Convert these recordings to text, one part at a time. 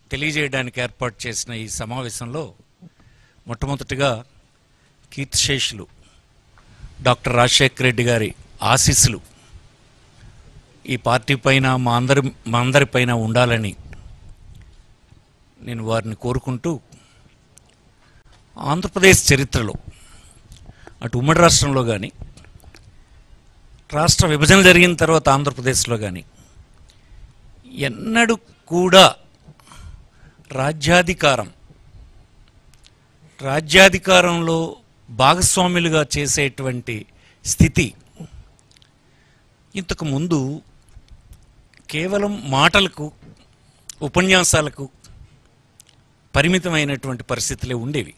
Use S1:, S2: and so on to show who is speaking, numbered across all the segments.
S1: తెలియజేయడానికి ఏర్పాటు చేసిన ఈ సమావేశంలో మొట్టమొదటిగా కీర్తిశేషులు డాక్టర్ రాజశేఖర రెడ్డి గారి ఆశీస్సులు ఈ పార్టీ పైన మా అందరి మా అందరిపైన ఉండాలని నేను వారిని కోరుకుంటూ ఆంధ్రప్రదేశ్ చరిత్రలో అటు ఉమ్మడి రాష్ట్రంలో కానీ రాష్ట్ర విభజన జరిగిన తర్వాత ఆంధ్రప్రదేశ్లో కానీ ఎన్నడూ కూడా రాజ్యాధికారం రాజ్యాధికారంలో భాగస్వాములుగా చేసేటువంటి స్థితి ఇంతకు ముందు కేవలం మాటలకు ఉపన్యాసాలకు పరిమితమైనటువంటి పరిస్థితులే ఉండేవి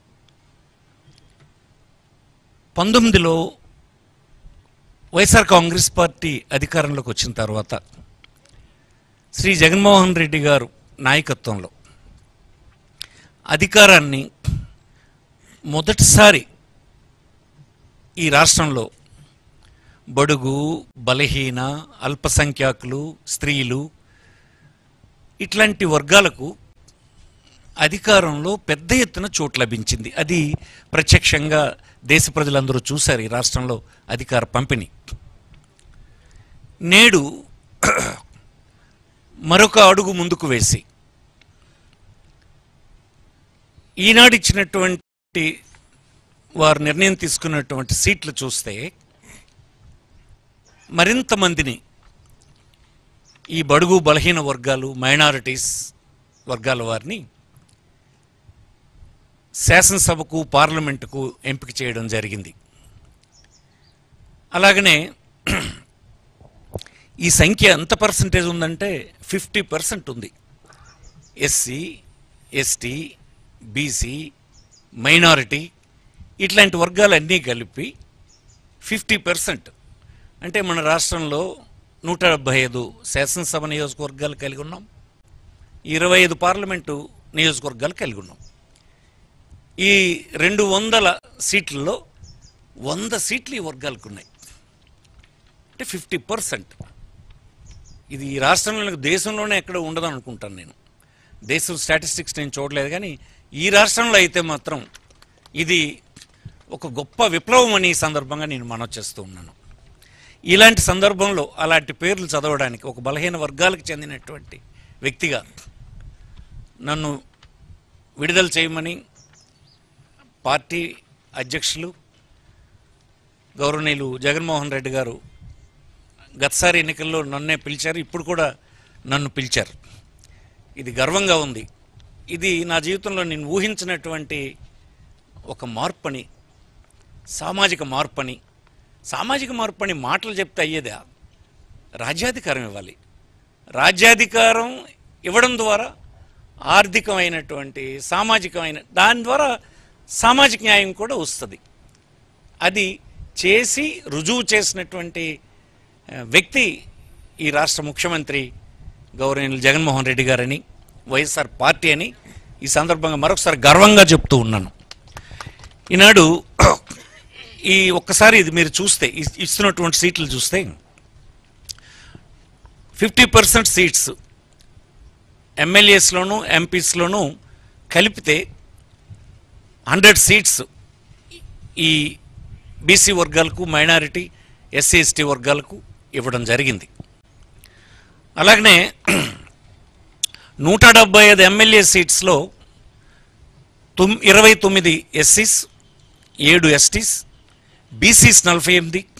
S1: పంతొమ్మిదిలో వైఎస్ఆర్ కాంగ్రెస్ పార్టీ అధికారంలోకి వచ్చిన తర్వాత శ్రీ జగన్మోహన్ రెడ్డి గారు నాయకత్వంలో అధికారాన్ని మొదటిసారి ఈ రాష్ట్రంలో బడుగు బలహీన అల్పసంఖ్యాకులు స్త్రీలు ఇట్లాంటి వర్గాలకు అధికారంలో పెద్ద ఎత్తున చోటు లభించింది అది ప్రత్యక్షంగా దేశ ప్రజలందరూ చూశారు ఈ రాష్ట్రంలో అధికార పంపిణీ నేడు మరొక అడుగు ముందుకు వేసి ఈనాడు ఇచ్చినటువంటి వారు నిర్ణయం తీసుకున్నటువంటి సీట్లు చూస్తే మరింత మందిని ఈ బడుగు బలహీన వర్గాలు మైనారిటీస్ వర్గాల వారిని శాసనసభకు పార్లమెంటుకు ఎంపిక చేయడం జరిగింది అలాగనే ఈ సంఖ్య ఎంత పర్సంటేజ్ ఉందంటే ఫిఫ్టీ పర్సెంట్ ఉంది ఎస్సీ ఎస్టీ బీసీ మైనారిటీ ఇట్లాంటి వర్గాలన్నీ కలిపి ఫిఫ్టీ పర్సెంట్ అంటే మన రాష్ట్రంలో నూట డెబ్బై ఐదు శాసనసభ నియోజకవర్గాలు కలిగి ఉన్నాం ఇరవై ఐదు పార్లమెంటు నియోజకవర్గాలు కలిగి ఉన్నాం ఈ రెండు వందల సీట్లలో వంద సీట్లు ఈ వర్గాలకు ఉన్నాయి అంటే ఫిఫ్టీ పర్సెంట్ ఇది ఈ రాష్ట్రంలో దేశంలోనే ఎక్కడ ఉండదు అనుకుంటాను నేను దేశం స్టాటిస్టిక్స్ నేను చూడలేదు కానీ ఈ రాష్ట్రంలో అయితే మాత్రం ఇది ఒక గొప్ప విప్లవం అని ఈ సందర్భంగా నేను మనవి చేస్తూ ఉన్నాను ఇలాంటి సందర్భంలో అలాంటి పేర్లు చదవడానికి ఒక బలహీన వర్గాలకు చెందినటువంటి వ్యక్తిగా నన్ను విడుదల చేయమని పార్టీ అధ్యక్షులు గౌరవనీయులు జగన్మోహన్ రెడ్డి గారు గతసారి ఎన్నికల్లో నన్నే పిలిచారు ఇప్పుడు కూడా నన్ను పిలిచారు ఇది గర్వంగా ఉంది ఇది నా జీవితంలో నేను ఊహించినటువంటి ఒక మార్పని సామాజిక మార్పని సామాజిక మార్పని మాటలు చెప్తే అయ్యేదా రాజ్యాధికారం ఇవ్వాలి రాజ్యాధికారం ఇవ్వడం ద్వారా ఆర్థికమైనటువంటి సామాజికమైన దాని ద్వారా సామాజిక న్యాయం కూడా వస్తుంది అది చేసి రుజువు చేసినటువంటి ఆ, వ్యక్తి ఈ రాష్ట్ర ముఖ్యమంత్రి గౌరవనీయులు జగన్మోహన్ రెడ్డి గారని వైఎస్ఆర్ పార్టీ అని ఈ సందర్భంగా మరొకసారి గర్వంగా చెప్తూ ఉన్నాను ఈనాడు ఈ ఒక్కసారి ఇది మీరు చూస్తే ఇస్- ఇస్తున్నటువంటి సీట్లు చూస్తే ఫిఫ్టీ పర్సెంట్ సీట్స్ ఎమ్మెల్యేస్లోను ఎంపీస్లోను కలిపితే హండ్రెడ్ సీట్స్ ఈ బీసీ వర్గాలకు మైనారిటీ ఎస్సీ ఎస్టీ వర్గాలకు ఇవ్వడం జరిగింది అలాగనే నూట డెబ్బై ఐదు ఎమ్మెల్యే సీట్స్లో తొమ్ ఇరవై తొమ్మిది ఎస్సీస్ ఏడు ఎస్టీస్ బీసీస్ నలభై ఎనిమిది